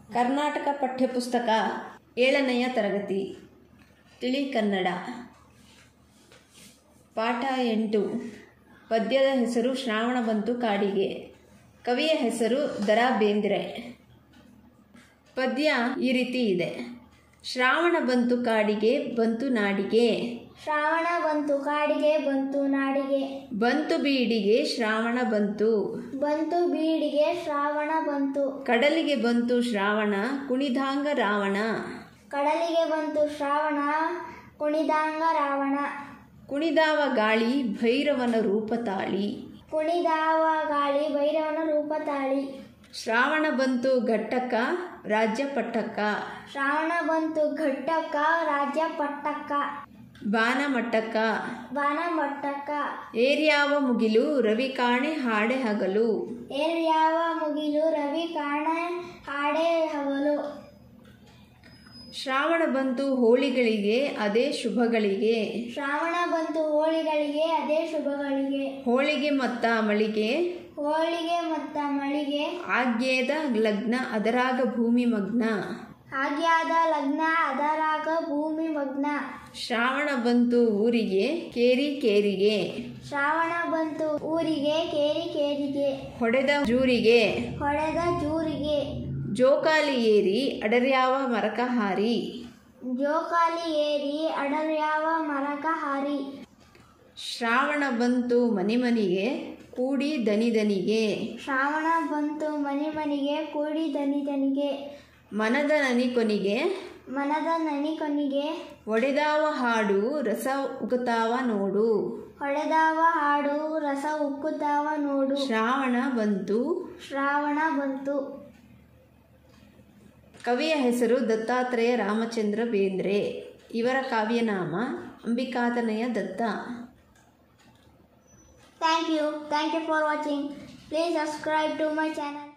ಕರ್ನಾಟಕ ಪಠ್ಯಪುಸ್ತಕ ಏಳನೆಯ ತರಗತಿ ತಿಳಿ ಕನ್ನಡ ಪಾಠ ಎಂಟು ಪದ್ಯದ ಹೆಸರು ಶ್ರಾವಣ ಬಂತು ಕಾಡಿಗೆ ಕವಿಯ ಹೆಸರು ದರಾ ಬೇಂದ್ರೆ ಪದ್ಯ ಈ ರೀತಿ ಇದೆ ಶ್ರಾವಣ ಬಂತು ಕಾಡಿಗೆ ಬಂತು ನಾಡಿಗೆ ಶ್ರಾವಣ ಬಂತು ಕಾಡಿಗೆ ಬಂತು ನಾಡಿಗೆ ಬಂತು ಬೀಡಿಗೆ ಶ್ರಾವಣ ಬಂತು ಬಂತು ಬೀಡಿಗೆ ಶ್ರಾವಣ ಬಂತು ಕಡಲಿಗೆ ಬಂತು ಶ್ರಾವಣ ಕುಣಿದಾಂಗ ರಾವಣ ಕಡಲಿಗೆ ಬಂತು ಶ್ರಾವಣ ಕುಣಿದಾಂಗ ರಾವಣ ಕುಣಿದಾವ ಗಾಳಿ ಭೈರವನ ರೂಪ ತಾಳಿ ಕುಣಿದಾವ ಗಾಳಿ ಭೈರವನ ರೂಪ ತಾಳಿ ಶ್ರಾವಣ ಬಂತು ಘಟ್ಟಕ್ಕ ರಾಜ್ಯ ಪಟ್ಟಕ್ಕ ಶ್ರಾವಣ ಬಂತು ಘಟ್ಟಕ್ಕ ರಾಜ್ಯ ಪಟ್ಟಕ್ಕ ಬಾನ ಮಟ್ಟಕ್ಕ ಬಾನ ಮಟ್ಟಕ್ಕ ಏರ್ಯಾವ ಮುಗಿಲು ರವಿ ಕಾಣೆ ಹಾಡೆ ಹಗಲು ಏರ್ಯಾವ ಮುಗಿಲು ರವಿ ಕಾಣ ಹಾಡೇ ಹಗಲು ಶ್ರಾವಣ ಬಂತು ಹೋಳಿಗಳಿಗೆ ಅದೇ ಶುಭಗಳಿಗೆ ಶ್ರಾವಣ ಬಂತು ಹೋಳಿಗಳಿಗೆ ಅದೇ ಶುಭಗಳಿಗೆ ಹೋಳಿಗೆ ಮತ್ತ ಮಳಿಗೆ ಹೋಳಿಗೆ ಮತ್ತ ಮಳಿಗೆ ಆಗ್ಯೇದ ಲಗ್ನ ಅದರಾಗ ಭೂಮಿ ಮಗ್ನ ಆಗ್ಯಾದ ಲಗ್ನ ಅದರಾಗ ಭೂಮಿ ಮಗ್ನ ಶ್ರಾವಣ ಬಂತು ಊರಿಗೆ ಕೇರಿ ಕೇರಿಗೆ ಶ್ರಾವಣ ಬಂತು ಊರಿಗೆ ಕೇರಿ ಕೇರಿಗೆ ಹೊಡೆದ ಜೂರಿಗೆ ಹೊಡೆದ ಜೂರಿಗೆ ಜೋಕಾಲಿ ಏರಿ ಅಡರ್ಯಾವ ಮರಕ ಹಾರಿ ಜೋಕಾಲಿ ಏರಿ ಅಡರ್ಯಾವ ಮರಕ ಹಾರಿ ಶ್ರಾವಣ ಬಂತು ಮನಿ ಮನಿಗೆ ಕೂಡಿ ದನಿ ದನಿಗೆ ಶ್ರಾವಣ ಬಂತು ಮನೆ ಮನೆಗೆ ಕೂಡಿ ದನಿ ದನಿಗೆ ಮನದ ನನಿ ಕೊನಿಗೆ ಮನದ ನನಿ ಕೊನಿಗೆ ಒಡೆದಾವ ಹಾಡು ರಸ ಉಗತಾವ ನೋಡು ಹೊಡೆದಾವ ಹಾಡು ರಸ ಉಕ್ಕುತ್ತಾವ ನೋಡು ಶ್ರಾವಣ ಬಂತು ಶ್ರಾವಣ ಬಂತು ಕವಿಯ ಹೆಸರು ದತ್ತಾತ್ರೇಯ ರಾಮಚಂದ್ರ ಬೇಂದ್ರೆ ಇವರ ಕಾವ್ಯನಾಮ ಅಂಬಿಕಾತನಯ ದತ್ತ Thank you. Thank you for watching. Please subscribe to my channel.